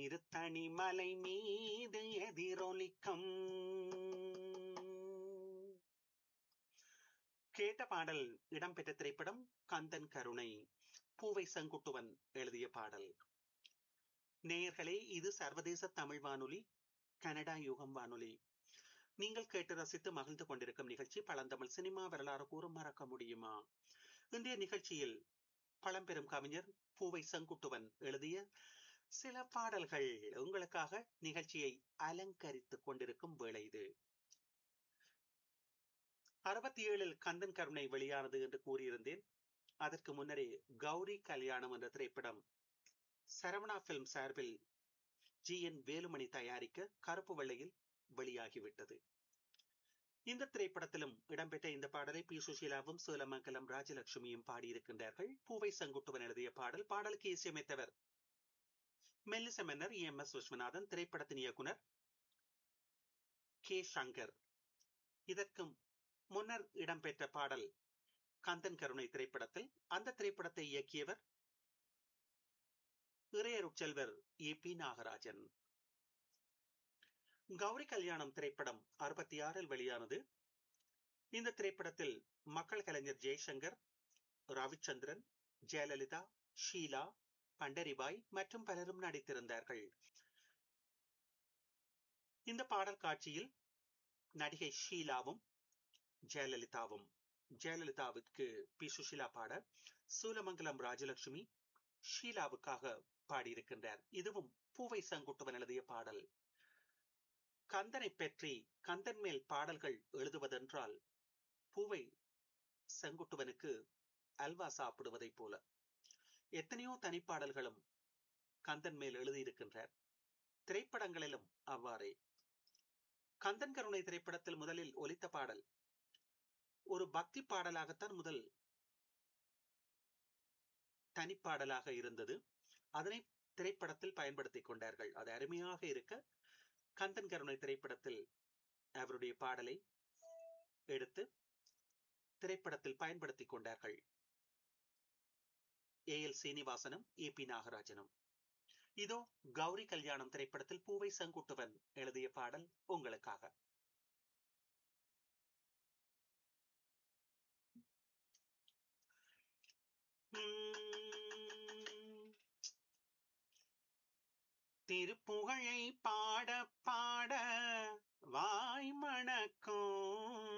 திருத்தணி மலை மீது எதிரொலிக்கும் கேட்ட பாடல் இடம்பெற்ற திரைப்படம் கந்தன் கருணை பூவை செங்குட்டுவன் எழுதிய பாடல் நேயர்களே இது சர்வதேச தமிழ் வானொலி கனடா யுகம் வானொலி நீங்கள் கேட்டு ரசித்து மகிழ்ந்து கொண்டிருக்கும் நிகழ்ச்சி பழந்தமிழ் சினிமா வரலாறு கூறும் மறக்க முடியுமா இன்றைய நிகழ்ச்சியில் பழம்பெரும் கவிஞர் பூவை செங்குட்டுவன் எழுதிய சில பாடல்கள் உங்களுக்காக நிகழ்ச்சியை அலங்கரித்துக் கொண்டிருக்கும் வேளை இது அறுபத்தி ஏழில் கந்தன் கருணை வெளியானது என்று கூறியிருந்தேன் அதற்கு முன்னரே கௌரி கல்யாணம் என்ற திரைப்படம் சரவணா பிலிம் சார்பில் ஜி என் வேலுமணி தயாரிக்க கருப்பு வெள்ளையில் வெளியாகிவிட்டது இந்த திரைப்படத்திலும் இடம்பெற்ற இந்த பாடலை பி சுஷீலாவும் சோலமங்கலம் ராஜலட்சுமியும் பாடியிருக்கின்றார்கள் பூவை செங்குட்டுவன் எழுதிய பாடல் பாடலுக்கு இசையமைத்தவர் மெல்லிச மன்னர் இ எம் எஸ் விஸ்வநாதன் திரைப்படத்தின் இயக்குனர் கே சங்கர் இதற்கும் முன்னர் இடம்பெற்ற பாடல் கந்தன் கருணை திரைப்படத்தில் அந்த திரைப்படத்தை இயக்கியவர் இறையருட்செல்வர் ஏ பி நாகராஜன் கௌரி கல்யாணம் திரைப்படம் அறுபத்தி ஆறில் வெளியானது இந்த திரைப்படத்தில் மக்கள் கலைஞர் ஜெய்சங்கர் ரவிச்சந்திரன் ஜெயலலிதா ஷீலா பண்டரிபாய் மற்றும் பலரும் நடித்திருந்தார்கள் இந்த பாடல் காட்சியில் நடிகை ஷீலாவும் ஜெயலலிதாவும் ஜெயலலிதாவுக்கு பி சுஷிலா பாட சூலமங்கலம் ராஜலட்சுமி ஷீலாவுக்காக பாடியிருக்கின்றார் இதுவும் பூவை செங்குட்டுவன் எழுதிய பாடல் கந்தனை பற்றி கந்தன் மேல் பாடல்கள் எழுதுவதென்றால் பூவை செங்குட்டுவனுக்கு அல்வா சாப்பிடுவதைப் போல எத்தனையோ தனிப்பாடல்களும் கந்தன் மேல் எழுதியிருக்கின்றார் திரைப்படங்களிலும் அவ்வாறே கந்தன் கருணை திரைப்படத்தில் முதலில் ஒலித்த பாடல் ஒரு பக்தி பாடலாகத்தான் முதல் தனிப்பாடலாக இருந்தது அதனை திரைப்படத்தில் பயன்படுத்திக் கொண்டார்கள் அது அருமையாக இருக்க கந்தன் கருணை திரைப்படத்தில் அவருடைய பாடலை எடுத்து திரைப்படத்தில் பயன்படுத்திக் கொண்டார்கள் ஏ எல் சீனிவாசனும் ஏ பி நாகராஜனும் இதோ கௌரி கல்யாணம் திரைப்படத்தில் பூவை செங்குட்டுவன் எழுதிய பாடல் உங்களுக்காக திருப்புகழை பாட பாட வாய் மணக்கும்